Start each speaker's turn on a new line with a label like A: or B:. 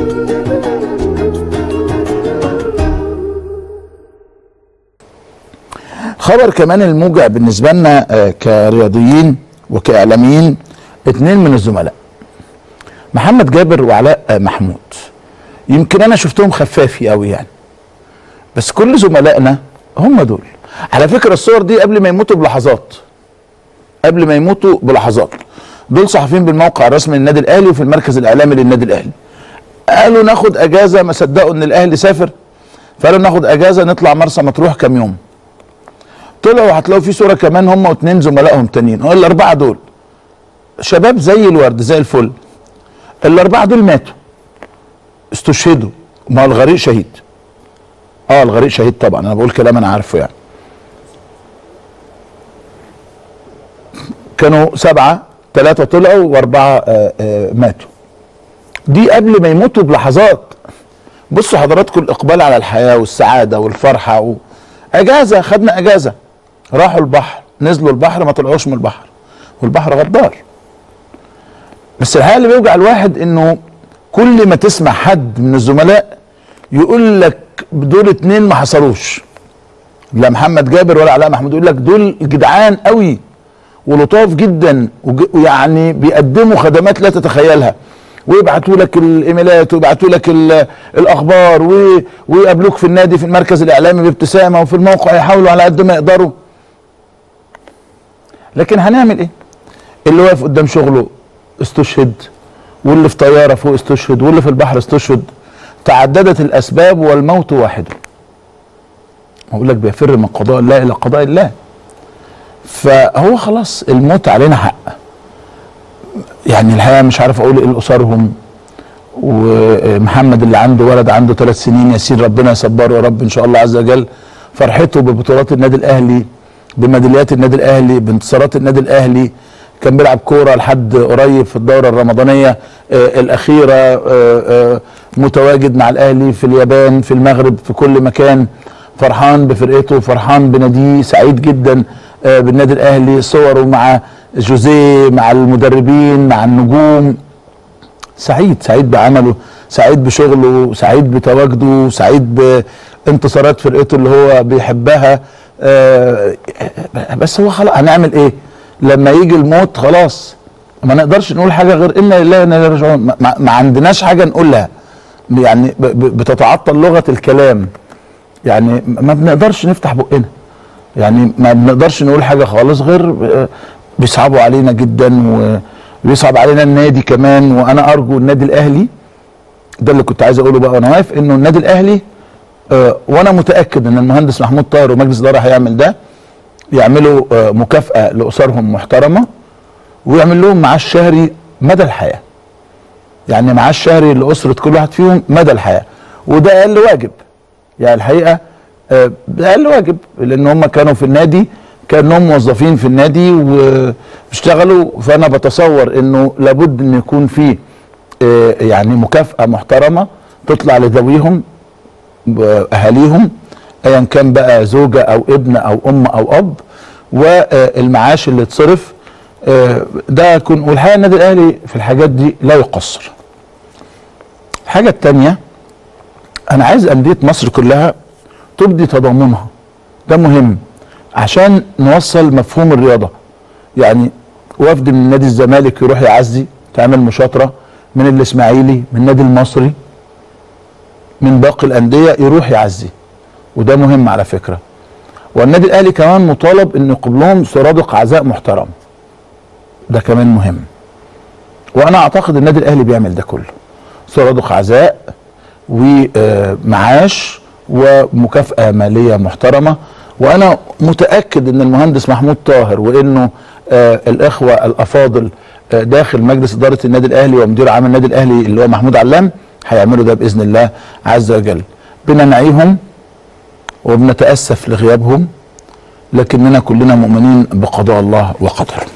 A: خبر كمان الموجع بالنسبه لنا آه، كرياضيين وكاعلاميين اتنين من الزملاء محمد جابر وعلاء آه، محمود يمكن انا شفتهم خفافي قوي يعني بس كل زملائنا هم دول على فكره الصور دي قبل ما يموتوا بلحظات قبل ما يموتوا بلحظات دول صحفيين بالموقع الرسمي للنادي الاهلي وفي المركز الاعلامي للنادي الاهلي قالوا ناخد اجازه ما صدقوا ان الاهلي سافر فقالوا ناخد اجازه نطلع مرسى مطروح كام يوم طلعوا هتلاقوا في صوره كمان هم واثنين زملائهم تانيين هو الاربعه دول شباب زي الورد زي الفل الاربعه دول ماتوا استشهدوا ما هو الغريق شهيد اه الغريق شهيد طبعا انا بقول كلام انا عارفه يعني كانوا سبعه ثلاثه طلعوا واربعه آه آه ماتوا دي قبل ما يموتوا بلحظات بصوا حضراتكم الاقبال على الحياه والسعاده والفرحه و... اجازه خدنا اجازه راحوا البحر نزلوا البحر ما طلعوش من البحر والبحر غدار بس الحقيقه اللي بيوجع الواحد انه كل ما تسمع حد من الزملاء يقول لك دول اتنين ما حصلوش لا محمد جابر ولا علاء محمود يقول لك دول جدعان قوي ولطاف جدا وج- ويعني بيقدموا خدمات لا تتخيلها ويبعتوا لك الايميلات ويبعتوا لك ال- الاخبار و- ويقابلوك في النادي في المركز الاعلامي بابتسامه وفي الموقع يحاولوا على قد ما يقدروا لكن هنعمل ايه اللي واقف قدام شغله استشهد واللي في طياره فوق استشهد واللي في البحر استشهد تعددت الاسباب والموت واحد بقول لك بيفر من قضاء الله الى قضاء الله فهو خلاص الموت علينا حق يعني الحقيقه مش عارف اقول ايه لاسرهم ومحمد اللي عنده ولد عنده ثلاث سنين يسير ربنا يصبره يا رب ان شاء الله عز وجل فرحته ببطولات النادي الاهلي بميداليات النادي الاهلي بانتصارات النادي الاهلي كان بيلعب كوره لحد قريب في الدوره الرمضانيه آه الاخيره آه آه متواجد مع الاهلي في اليابان في المغرب في كل مكان فرحان بفرقته فرحان بناديه سعيد جدا آه بالنادي الاهلي صوره مع جوزيه مع المدربين مع النجوم سعيد سعيد بعمله سعيد بشغله سعيد بتواجده سعيد بانتصارات فرقته اللي هو بيحبها آه بس هو خلاص هنعمل ايه لما يجي الموت خلاص ما نقدرش نقول حاجه غير انا لله وانا اليه راجعون ما, ما- ما عندناش حاجه نقولها يعني ب- ب- بتتعطل لغه الكلام يعني ما بنقدرش نفتح بقنا يعني ما بنقدرش نقول حاجه خالص غير آه، بيصعبوا علينا جدا وبيصعب علينا النادي كمان وانا ارجو النادي الاهلي ده اللي كنت عايز اقوله بقى وانا واقف انه النادي الاهلي آه، وانا متاكد ان المهندس محمود طاهر ومجلس الاداره هيعمل ده يعملوا آه، مكافاه لاسرهم محترمه ويعمل لهم معاش شهري مدى الحياه يعني معاش شهري لاسره كل واحد فيهم مدى الحياه وده اقل واجب يعني الحقيقه آه، ده اقل واجب لان هم كانوا في النادي كانهم موظفين في النادي واشتغلوا فانا بتصور انه لابد ان يكون في آه، يعني مكافاه محترمه تطلع لذويهم اهاليهم ايا كان بقى زوجه او ابن او ام او اب والمعاش اللي اتصرف آه، ده يكون والحقيقه النادي الاهلي في الحاجات دي لا يقصر. الحاجه الثانيه انا عايز انديه مصر كلها تبدي تضامنها ده مهم عشان نوصل مفهوم الرياضه يعني وفد من نادي الزمالك يروح يعزي تعمل مشاطره من الاسماعيلي من النادي المصري من باقي الانديه يروح يعزي وده مهم على فكره والنادي الاهلي كمان مطالب ان يقوم لهم سرادق عزاء محترم ده كمان مهم وانا اعتقد النادي الاهلي بيعمل ده كله سرادق عزاء ومعاش ومكافاه ماليه محترمه وانا متاكد ان المهندس محمود طاهر وانه آه الاخوه الافاضل آه داخل مجلس اداره النادي الاهلي ومدير عام النادي الاهلي اللي هو محمود علام هيعملوا ده باذن الله عز وجل بننعيهم وبنتاسف لغيابهم لكننا كلنا مؤمنين بقضاء الله وقدره